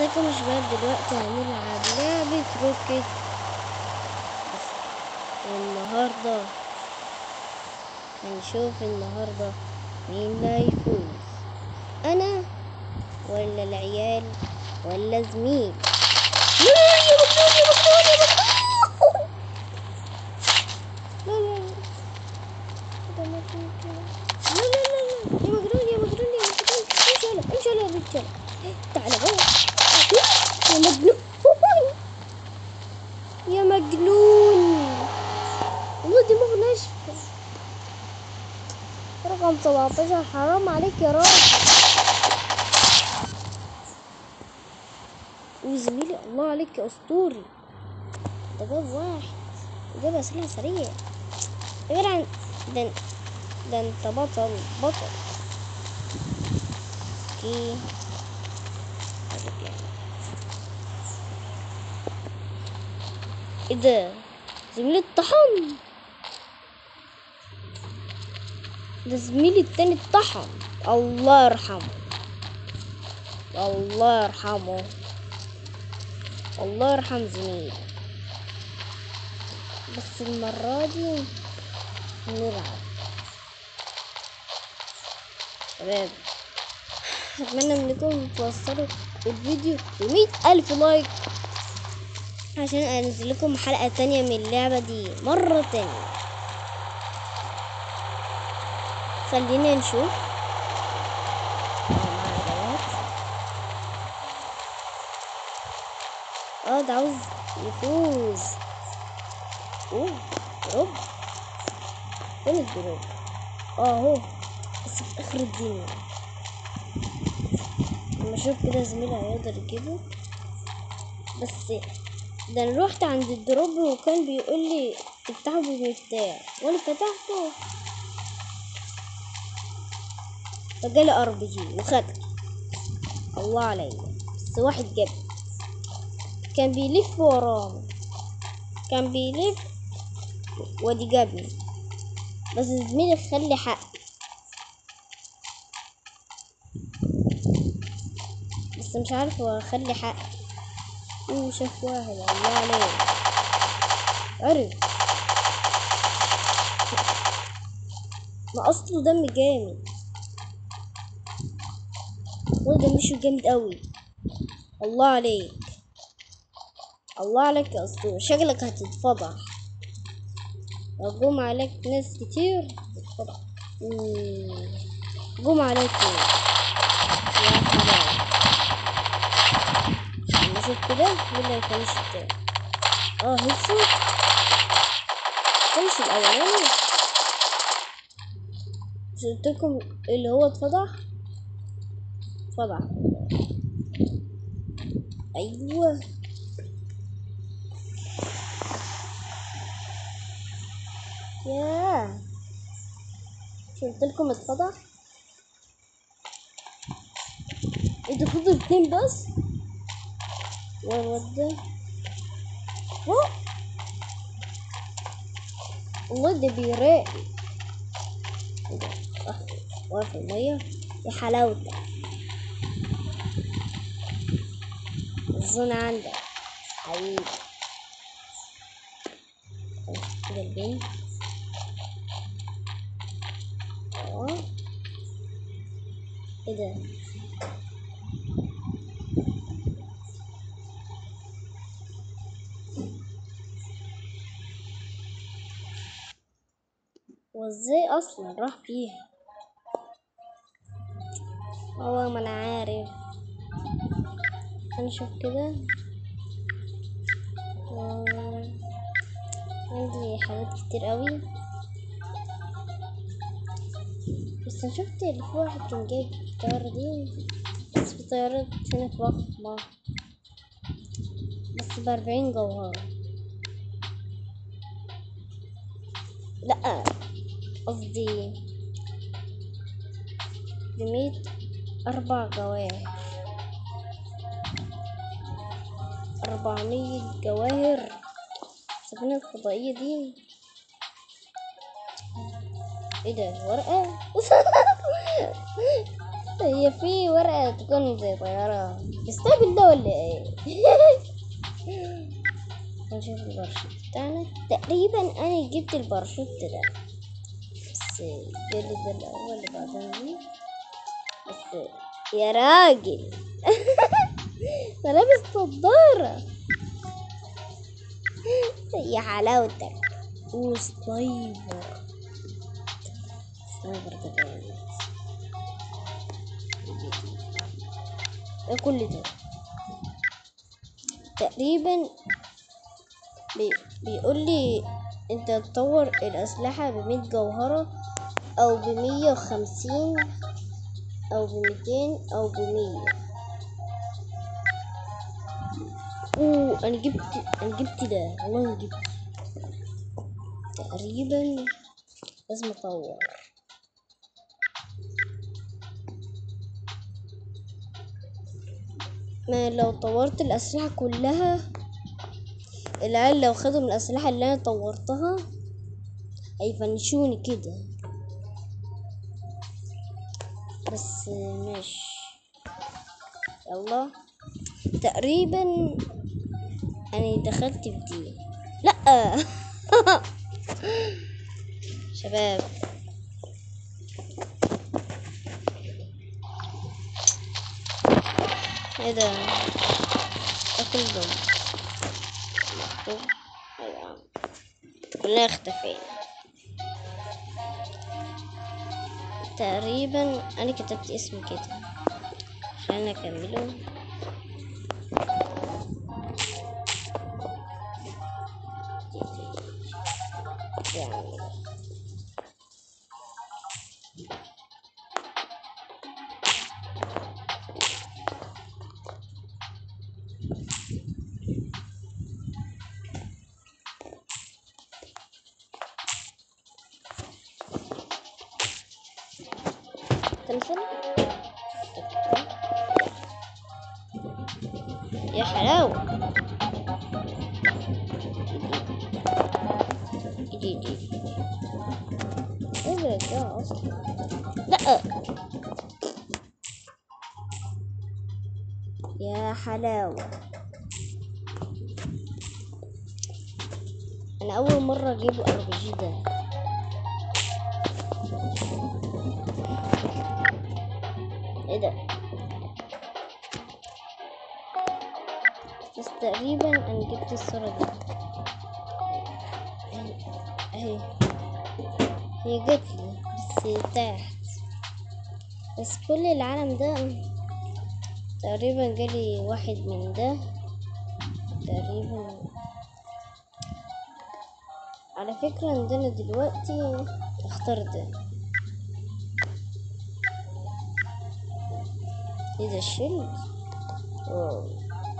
ازيكم يا شباب دلوقتي هنلعب لعبة روكيت النهاردة هنشوف النهاردة مين اللي هيفوز أنا ولا العيال ولا زميل لا يا مجنون يا مجنون يا مجنون لا لا لا ده مجنون كده. لا لا لا لا يا مجنون يا مجنون يا مجنون امشي يلا امشي يلا يا رجالة تعالى بقى يا مجنون يا مجنون والله دماغ ناشفة رقم 17 حرام عليك يا راجل وزميلي الله عليك يا اسطوري ده جاب واحد جاب اسئله سريع غير عن ده ده انت بطل بطل اوكي ايه ده زميلي اتطحن ده زميلي التاني اتطحن الله يرحمه الله يرحمه الله يرحم زميلي بس المرة دي نلعب شباب أتمنى إنكم توصلوا الفيديو لمية ألف لايك عشان أنزل لكم حلقة تانية من اللعبة دي مرة تانية خلينا نشوف معانا بنات. اه ده عاوز يفوز اوه دروب فين الدروب اه اهو بس في اخر الدنيا لما اشوف كده زميلي هيقدر يجيبه بس ده انا روحت عند الدروب وكان بيقول لي افتحه بمفتاح وانا فتحته فجالي ار بي جي وخدت الله عليا بس واحد جاب كان بيلف ورانا كان بيلف ودي جابني بس زميلي خلي حق بس مش عارف هو خلي حق اوه شاف واحد الله عليه عرف ما اصله دم جامد هو دمشه جامد قوي الله عليك الله عليك يا اسطوره شكلك هتتفضح قوم عليك ناس كتير تتفضح مم. قوم عليك يا حرام لما اشوف كده مين اللي هيفنش التاني اه هيكسو فنش الاولاني مش قلتلكم اللي هو اتفضح اتفضح ايوه ياه مش قلتلكم اتفضح ايه ده فضل اتنين بس والواد ده أوه. والله ده بيراقي ايه ده صح واقف في المية يا حلاوتك الزون عندك حبيبي كده البنت اه ايه ده وازاي اصلا راح فيها هو ما انا عارف هنشوف كده آه، عندي حاجات كتير قوي بس انا شفت اللي في واحد كان جايب الطيارة دي بس في طيارات هنا فخمة بس بأربعين جوهرة لأ قصدي بمية أربع جواهر أربعمية جواهر السفينة الفضائية دي ايه ده ورقة هي في ورقة تكون زي طيارة بيستقبل ده ولا ايه؟ نشوف الباراشوت بتاعنا تقريبا انا جبت الباراشوت ده بس جالي ده الاول بعدين دي بس يا راجل ده لابس نضارة يا حلاوتك وسنايبر سنايبر ده جامد ايه كل ده تقريبا بي بيقول لي انت تطور الاسلحه بمية جوهره او بمية وخمسين او بميتين او بمية اوه انا جبت انا جبت ده والله جبت تقريبا لازم اطور ما لو طورت الأسلحة كلها العيال لو خدوا من الأسلحة اللي أنا طورتها هيفنشوني كده بس ماشي يلا تقريبا أنا دخلت في دي لأ شباب ايه ده اكل دم مكتوب ايوه كلنا اختفينا تقريبا انا كتبت اسمي كده خلينا نكمله يعني تمثل يا حلاوة دي دي ايه برجع اصلا لا يا حلاوة انا اول مرة اجيب ار بي جي ده ايه ده بس تقريبا انا جبت الصورة دي اهي هي جت لي بس تحت بس كل العالم ده تقريبا جالي واحد من ده تقريبا على فكرة عندنا دلوقتي اختار ده ايه ده الشيلد واو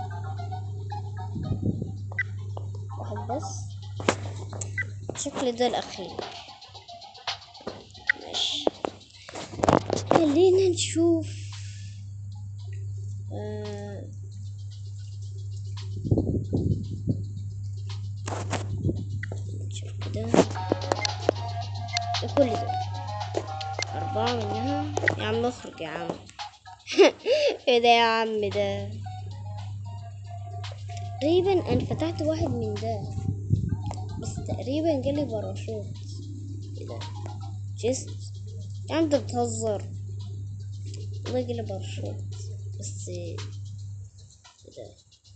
واحد بس شكل ده الاخير ماشي خلينا نشوف آه. نشوف كده ده كل ده أربعة منها يا عم اخرج يا عم ايه ده يا عم ده تقريبا انا فتحت واحد من ده بس تقريبا جالي باراشوت ايه ده جست يا عم انت بتهزر والله جالي باراشوت بس ايه ده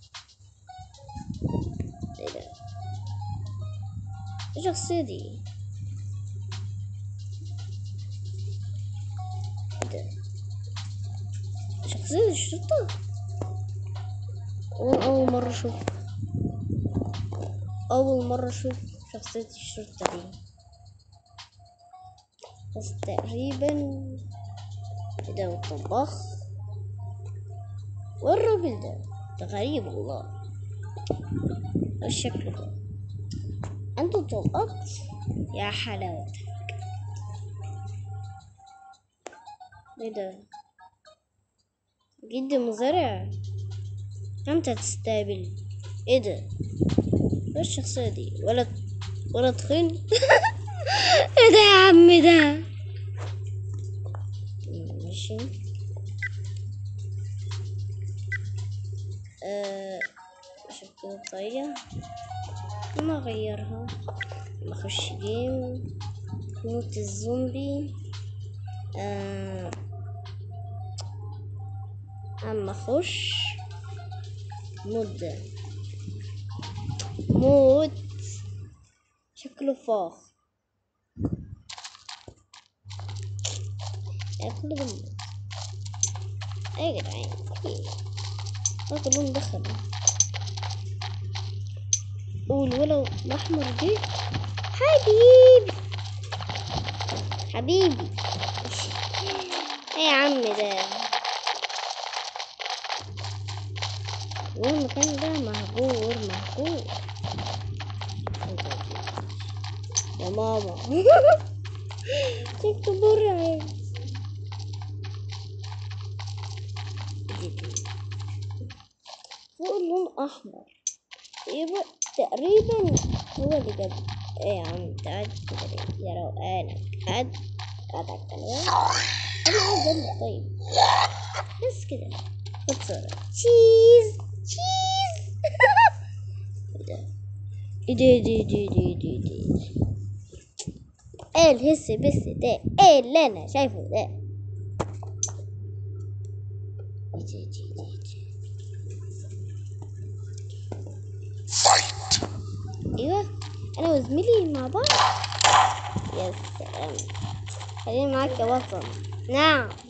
ايه ده ايه الشخصية دي ايه ده شخصية الشرطة أول أول مرة أشوف أول مرة أشوف شخصية الشرطة دي بس تقريبا كده والطباخ والراجل ده ده غريب والله ايش شكله ده عنده طلقات يا حلاوتك ايه ده جد مزارع انت تستقبل ايه ده ايه الشخصية دي ولا ولا تخين ايه ده يا عم ده ماشي آه شوف كده الطريقة ما أغيرها بخش جيم موت الزومبي آه أما أخش مدة موت شكله فاخ ياكل دمه ايه يا جدعان ايه ما كلهم دخلوا والولو الأحمر دي حبيبي حبيبي ايه يا عم ده والمكان ده مهجور مهجور يا ماما شفت برعي فوق اللون أحمر يبقى تقريبا هو اللي جاب ايه يا عم تعال كده ليه؟ يا روقانك قعد قعد على القناة انا عايز جنبك طيب بس كده خد صورة تشيز تشيز ايه ده ايه ده ايه ده ايه ده ايه ده ايه ده ايه الهس بس ده ايه اللي انا شايفه ده ايه ده ايه ده ايه ده ايه ده ايوه انا وزميلي مع بعض يا سلام خليني معاك يا وطن نعم